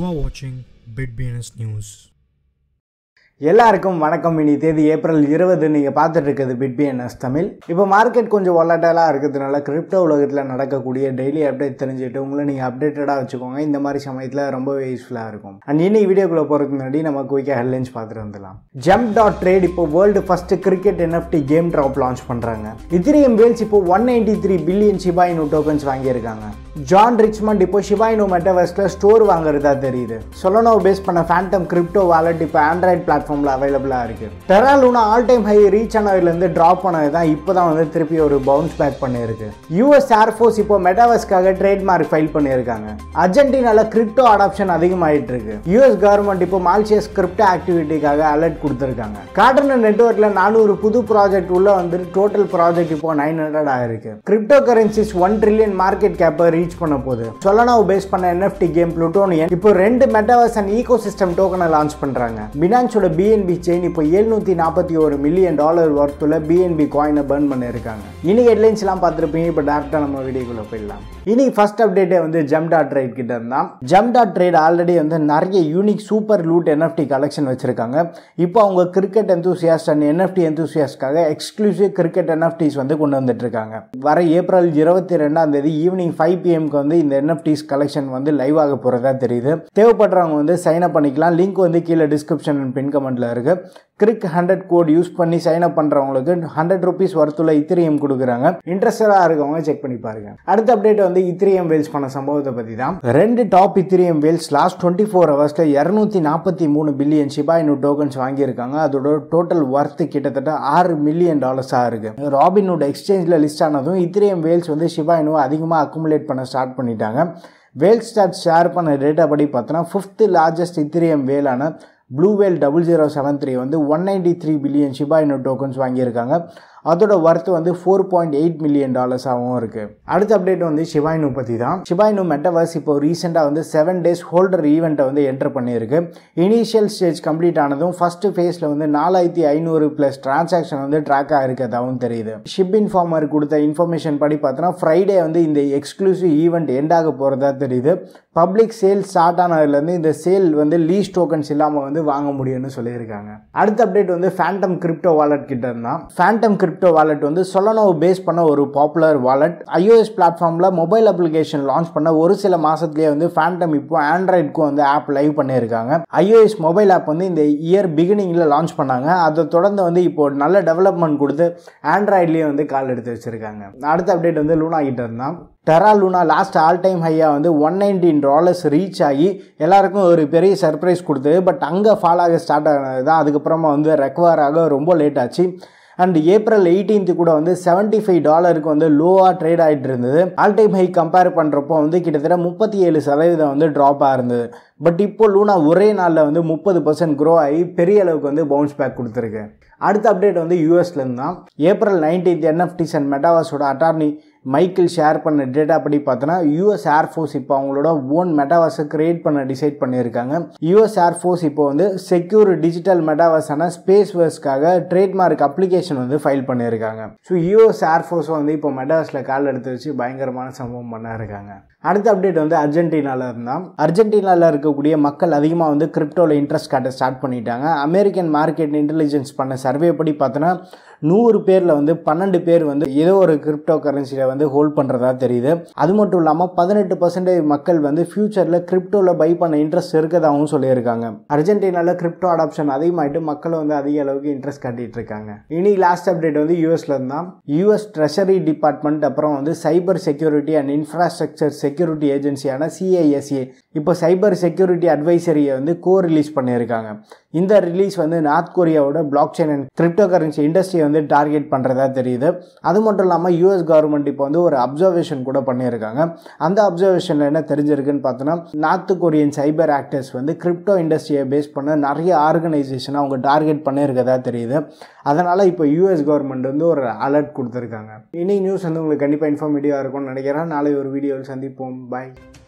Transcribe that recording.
are watching BitBNS News. எல்லாருக்கும் வணக்கம் இனி தேதி ஏப்ரல் இருபது நீங்கள் பார்த்துட்டு இருக்கிறது பிட்பிஎன்எஸ் தமிழ் இப்போ மார்க்கெட் கொஞ்சம் ஒலட்டலாக இருக்கிறதுனால கிரிப்டோ உலகத்தில் நடக்கக்கூடிய டெய்லி அப்டேட் தெரிஞ்சுட்டு உங்களை நீங்கள் அப்டேட்டடாக வச்சுக்கோங்க இந்த மாதிரி சமயத்தில் ரொம்பவே யூஸ்ஃபுல்லாக இருக்கும் அண்ட் இன்னைக்கு வீடியோக்குள்ளே போகிறதுக்கு முன்னாடி நம்ம குயிக்காக ஹெட்லைன்ஸ் பார்த்துட்டு வந்துடலாம் ஜம்ப் டாட் ட்ரேட் இப்போ world first cricket NFT game drop launch பண்ணுறாங்க இத்திரியம் வேல்ஸ் இப்போ one ninety three billion Shiba Inu tokens வாங்கியிருக்காங்க ஜான் ரிச்மண்ட் இப்போ ஷிபாயினு மெட்டவர்ஸில் ஸ்டோர் வாங்குறதா தெரியுது சொலனோ பேஸ் பண்ண ஃபேண்டம் கிரிப்டோ வாலெட் இப்போ ஆண்ட்ராய்ட் பிளாட்ஃபார்மில் அவைலபிளாக இருக்குது Terra Luna all time high reach ஆனதுலேருந்து ட்ராப் பண்ணது தான் இப்போ தான் வந்து திருப்பி ஒரு பவுன்ஸ் பேக் பண்ணியிருக்கு யூஎஸ் ஏர்ஃபோர்ஸ் இப்போ மெட்டாவர்ஸ்க்காக ட்ரேட்மார்க் ஃபைல் பண்ணியிருக்காங்க அர்ஜென்டினால கிரிப்டோ அடாப்ஷன் அதிகமாயிட்டு இருக்கு யூஎஸ் கவர்மெண்ட் இப்போ மால்சியஸ் கிரிப்டோ ஆக்டிவிட்டிக்காக அலர்ட் கொடுத்துருக்காங்க கார்டனர் நெட்ஒர்க்கில் நானூறு புது ப்ராஜெக்ட் உள்ள வந்து டோட்டல் ப்ராஜெக்ட் இப்போ நைன் ஹண்ட்ரட் ஆயிருக்கு crypto currencies one trillion market கேப்பை ரீச் பண்ண போகுது சொலனாவை பேஸ் பண்ண என்எஃப்டி கேம் புளுட்டோனியன் இப்போ ரெண்டு மெட்டாவர்ஸ் அண்ட் ஈகோ சிஸ்டம் டோக்கனை லான்ச் பண்ணுறாங்க பினான்ஸோட பிஎன்பி செயின் இப்போ எழுநூற்றி நாற்பத்தி ஒரு மில்லியன் டாலர் ஒர்த்தில் பிஎன்பி காயினை பர்ன் பண்ணியிருக்காங்க இன்னைக்கு ஹெட்லைன்ஸ்லாம் பார்த்துருப்பீங்க இப்போ டேரெக்டாக நம்ம வீடியோக்குள்ளே போயிடலாம் இன்னைக்கு ஃபர்ஸ்ட் அப்டேட்டே வந்து ஜம் டாட் ட்ரேட் கிட்ட இருந்தால் ஜம் டாட் ட்ரேட் ஆல்ரெடி வந்து நிறைய unique super loot NFT collection வச்சிருக்காங்க இப்போ அவங்க கிரிக்கெட் எந்தூசியாஸ்ட் அண்ட் என்எஃப்டி எந்தூசியாஸ்ட்காக எக்ஸ்க்ளூசிவ் கிரிக்கெட் என்எஃப்டிஸ் வந்து கொண்டு வந்துட்டு இருக்காங்க வர ஏப்ரல் இருபத்தி ரெண்டாம் தேதி ஈவினிங் ஃபைவ் பிஎம்க்கு வந்து இந்த என்எஃப்டிஸ் கலெக்ஷன் வந்து லைவ் ஆக போகிறதா தெரியுது தேவைப்படுறவங்க வந்து சைன் அப் பண்ணிக்கலாம் லிங்க் வந்து கீழே டிஸ்கிரிப்ஷன் அண்ட் பின் கமெண்ட்டில் இருக்குது கிரிக் ஹண்ட்ரட் கோட் யூஸ் பண்ணி சைன் அப் பண்ணுறவங்களுக்கு ஹண்ட்ரட் ருபீஸ் ஒர்த்துள்ள இத்திரியம் கொடுக்குறாங்க இன்ட்ரெஸ்டடாக இருக்கவங்க செக் பண்ணி பாருங்க அடுத்த அப்டேட் வந்து இத்திரியம் வேல்ஸ் பண்ண சம்பவத்தை பற்றி தான் ரெண்டு top Ethereum whales last twenty four ஹவர்ஸில் இரநூத்தி நாற்பத்தி மூணு பில்லியன் ஷிபாயினு டோக்கன்ஸ் வாங்கியிருக்காங்க அதோட டோட்டல் ஒர்த்து கிட்டத்தட்ட ஆறு மில்லியன் டாலர்ஸாக இருக்குது ராபின்வுட் எக்ஸ்சேஞ்சில் லிஸ்ட் ஆனதும் இத்திரியம் வேல்ஸ் வந்து ஷிபாயினு அதிகமாக அக்குமுலேட் பண்ண ஸ்டார்ட் பண்ணிட்டாங்க வேல் ஸ்டார்ட் ஷேர் பண்ண டேட்டா படி பார்த்தோன்னா ஃபிஃப்த்து லார்ஜஸ்ட் இத்திரியம் வேலான blue whale double zero seven three வந்து one ninety three billion Shiba Inu tokens வாங்கியிருக்காங்க அதோட ஒர்த்து வந்து ஃபோர் பாயிண்ட் எயிட் மில்லியன் டாலர்ஸாகவும் இருக்குது அடுத்த அப்டேட் வந்து ஷிபாயினு பற்றி தான் ஷிபாயினு மெட்டவர்ஸ் இப்போ ரீசெண்டாக வந்து செவன் டேஸ் ஹோல்டர் ஈவெண்ட்டை வந்து என்டர் பண்ணியிருக்கு இனிஷியல் ஸ்டேஜ் கம்ப்ளீட் ஆனதும் ஃபர்ஸ்ட் ஃபேஸில் வந்து நாலாயிரத்தி ஐநூறு ப்ளஸ் டிரான்சாக்ஷன் வந்து ட்ராக் ஆகிருக்கதாகவும் தெரியுது ஷிப் இன்ஃபார்மர் கொடுத்த இன்ஃபர்மேஷன் படி பார்த்தோன்னா ஃப்ரைடே வந்து இந்த எக்ஸ்க்ளூசிவ் ஈவெண்ட் எண்ட் ஆக போகிறதா தெரியுது பப்ளிக் சேல் ஸ்டார்ட் ஆனதுலேருந்து இந்த சேல் வந்து லீஸ் டோக்கன்ஸ் இல்லாமல் வந்து வாங்க முடியும்னு சொல்லியிருக்காங்க அடுத்த அப்டேட் வந்து ஃபேண்டம் கிரிப்டோ வாலெட் கிட்ட இருந்தால் ஃபேண்டம் கிரிப்டோ வாலெட் வந்து சொலனோவை பேஸ் பண்ண ஒரு பாப்புலர் வாலெட் ஐஓஎஸ் பிளாட்ஃபார்மில் மொபைல் அப்ளிகேஷன் லான்ச் பண்ண ஒரு சில மாதத்துலேயே வந்து ஃபேண்டம் இப்போ ஆண்ட்ராய்டுக்கும் வந்து ஆப் லைவ் பண்ணியிருக்காங்க ஐஓஎஸ் மொபைல் ஆப் வந்து இந்த இயர் பிகினிங்கில் லான்ச் பண்ணாங்க அதை தொடர்ந்து வந்து இப்போ நல்ல டெவலப்மெண்ட் கொடுத்து ஆண்ட்ராய்ட்லேயே வந்து கால் எடுத்து வச்சுருக்காங்க அடுத்த அப்டேட் வந்து லூனா கிட்ட இருந்தால் Terra Luna last all time ஹையாக வந்து ஒன் நைன்டீன் டாலர்ஸ் ரீச் ஆகி எல்லாருக்கும் ஒரு பெரிய சர்ப்ரைஸ் கொடுத்தது பட் அங்கே ஃபால் ஆக ஸ்டார்ட் ஆனது தான் அதுக்கப்புறமா வந்து ரெக்கவர் ஆக ரொம்ப லேட் ஆச்சு அண்ட் ஏப்ரல் எயிட்டீன்த்து கூட வந்து செவன்ட்டி ஃபைவ் டாலருக்கு வந்து லோவாக ட்ரேட் ஆகிட்டு இருந்தது ஆல் டைம் ஹை கம்பேர் பண்ணுறப்போ வந்து கிட்டத்தட்ட முப்பத்தி ஏழு சதவீதம் வந்து ட்ராப்பாக இருந்தது பட் இப்போ லூனா ஒரே நாளில் வந்து முப்பது பர்சன்ட் க்ரோ ஆகி பெரிய அளவுக்கு வந்து பவுன்ஸ் பேக் கொடுத்துருக்கு அடுத்த அப்டேட் வந்து யூஎஸ்லேருந்து தான் ஏப்ரல் நைன்டீன்த் என்எஃப்டிஸ் அண்ட் மெட்டாவாஸோட அட்டார்னி மைக்கிள் ஷேர் பண்ண டேட்டா படி பார்த்தோன்னா யூஎஸ் ஏர்ஃபோர்ஸ் இப்போ அவங்களோட ஓன் மெட்டாவாஸை கிரியேட் பண்ண டிசைட் பண்ணியிருக்காங்க யூஎஸ் ஏர்ஃபோர்ஸ் இப்போ வந்து செக்யூர் டிஜிட்டல் மெட்டாவாஸான ஸ்பேஸ் வேர்ஸ்க்காக ட்ரேட்மார்க் அப்ளிகேஷன் வந்து ஃபைல் பண்ணியிருக்காங்க ஸோ யூஎஸ் ஏர்ஃபோர்ஸ் வந்து இப்போ மெட்டாவாஸில் கால் எடுத்து வச்சு பயங்கரமான சம்பவம் பண்ண இருக்காங்க அடுத்த அப்டேட் வந்து அர்ஜென்டினாவில் இருந்தால் அர்ஜென்டினாவில் இருக்கக்கூடிய மக்கள் அதிகமாக வந்து கிரிப்டோவில் இன்ட்ரெஸ்ட் காட்ட ஸ்டார்ட் பண்ணிட்டாங்க அமெரிக்கன் மார்க்கெட் இன்டெலிஜென்ஸ் பண்ண சர்வே படி பார்த்தோன்னா நூறு பேரில் வந்து பன்னெண்டு பேர் வந்து ஏதோ ஒரு கிரிப்டோ கரன்சியில் வந்து ஹோல்ட் பண்ணுறதா தெரியுது அது மட்டும் இல்லாமல் பதினெட்டு பர்சன்டேஜ் மக்கள் வந்து ஃபியூச்சரில் கிரிப்டோவில் பை பண்ண இன்ட்ரெஸ்ட் இருக்கதாகவும் சொல்லியிருக்காங்க அர்ஜென்டினாவில் கிரிப்டோ அடாப்ஷன் அதிகமாகிட்டு மக்கள் வந்து அதிக அளவுக்கு இன்ட்ரெஸ்ட் காட்டிட்டு இருக்காங்க இனி லாஸ்ட் அப்டேட் வந்து யூஎஸ்ல இருந்தால் யூஎஸ் ட்ரெஷரி டிபார்ட்மெண்ட் அப்புறம் வந்து cyber security and infrastructure security ஏஜென்சியான சிஐஎஸ்ஏ இப்போ சைபர் செக்யூரிட்டி அட்வைசரியை வந்து கோ ரிலீஸ் பண்ணியிருக்காங்க இந்த ரிலீஸ் வந்து நார்த் கொரியாவோட blockchain and crypto currency இண்டஸ்ட்ரியை வந்து டார்கெட் பண்ணுறதா தெரியுது அது மட்டும் இல்லாமல் யூஎஸ் கவர்மெண்ட் இப்போ வந்து ஒரு அப்சர்வேஷன் கூட பண்ணியிருக்காங்க அந்த அப்சர்வேஷனில் என்ன தெரிஞ்சிருக்குன்னு பார்த்தோன்னா நார்த் கொரியன் சைபர் ஆக்டர்ஸ் வந்து கிரிப்டோ இண்டஸ்ட்ரியை பேஸ் பண்ண நிறைய ஆர்கனைசேஷனை அவங்க டார்கெட் பண்ணியிருக்கதா தெரியுது அதனால் இப்போ யூஎஸ் கவர்மெண்ட் வந்து ஒரு அலர்ட் கொடுத்துருக்காங்க இனி நியூஸ் வந்து உங்களுக்கு கண்டிப்பாக இன்ஃபார்மேட்டிவாக இருக்கும்னு நினைக்கிறேன் நாளை ஒரு வீடியோவில் சந்திப்போம் பாய்